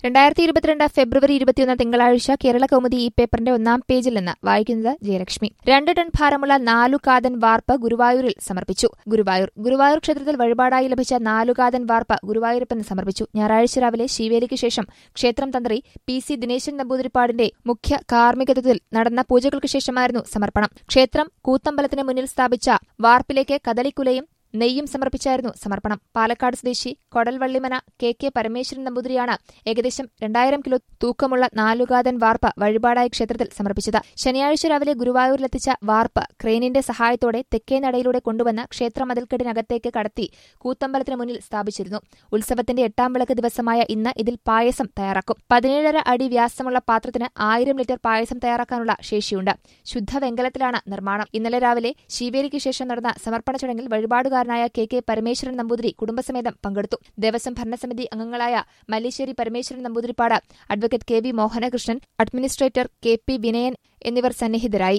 രണ്ടായിരത്തി ഇരുപത്തിരണ്ട് ഫെബ്രുവരി ഇരുപത്തിയൊന്ന് തിങ്കളാഴ്ച കേരള കൗമുദി ഈ പേപ്പറിന്റെ ഒന്നാം പേജിൽ നിന്ന് വായിക്കുന്നത് ജയലക്ഷ്മി രണ്ട് ടൺ ഭാരമുള്ള നാലുകാതൻ വാർപ്പ് ഗുരുവായൂരിൽ സമർപ്പിച്ചു ഗുരുവായൂർ ഗുരുവായൂർ ക്ഷേത്രത്തിൽ വഴിപാടായി ലഭിച്ച നാലുകാതൻ വാർപ്പ് ഗുരുവായൂരപ്പന് സമർപ്പിച്ചു ഞായറാഴ്ച രാവിലെ ശിവേലിക്ക് ശേഷം ക്ഷേത്രം തന്ത്രി പി സി ദിനേശൻ നമ്പൂതിരിപ്പാടിന്റെ മുഖ്യ കാർമ്മികത്വത്തിൽ നടന്ന പൂജകൾക്ക് ശേഷമായിരുന്നു സമർപ്പണം ക്ഷേത്രം കൂത്തമ്പലത്തിന് മുന്നിൽ സ്ഥാപിച്ച വാർപ്പിലേക്ക് കദളിക്കുലയും നെയ്യും സമർപ്പിച്ചായിരുന്നു സമർപ്പണം പാലക്കാട് സ്വദേശി കൊടൽവള്ളിമന കെ കെ പരമേശ്വരൻ നമ്പൂതിരിയാണ് ഏകദേശം രണ്ടായിരം കിലോ തൂക്കമുള്ള നാലുകാതൻ വാർപ്പ് വഴിപാടായി ക്ഷേത്രത്തിൽ സമർപ്പിച്ചത് ശനിയാഴ്ച രാവിലെ ഗുരുവായൂരിലെത്തിച്ച വാർപ്പ് ക്രെയിനിന്റെ സഹായത്തോടെ തെക്കേ നടയിലൂടെ കൊണ്ടുവന്ന് ക്ഷേത്ര മതിൽക്കെട്ടിനകത്തേക്ക് കടത്തി കൂത്തമ്പലത്തിന് മുന്നിൽ സ്ഥാപിച്ചിരുന്നു ഉത്സവത്തിന്റെ എട്ടാം വിളക്ക് ദിവസമായ ഇന്ന് ഇതിൽ പായസം തയ്യാറാക്കും പതിനേഴര അടി വ്യാസമുള്ള പാത്രത്തിന് ആയിരം ലിറ്റർ പായസം തയ്യാറാക്കാനുള്ള ശേഷിയുണ്ട് ശുദ്ധ വെങ്കലത്തിലാണ് നിർമ്മാണം ഇന്നലെ രാവിലെ ശിവേലിക്ക് ശേഷം നടന്ന സമർപ്പണ ചടങ്ങിൽ വഴിപാടുകാരനായ കെ കെ പരമേശ്വരൻ നമ്പൂതിരി കുടുംബസമേതം പങ്കെടുത്തു ദേവസ്വം ഭരണസമിതി അംഗങ്ങളായ Mallissery Parameswaran Namboodiripad advocate K V Mohanakrishnan administrator K P Vinayan എന്നിവർ സന്നിഹിതരായി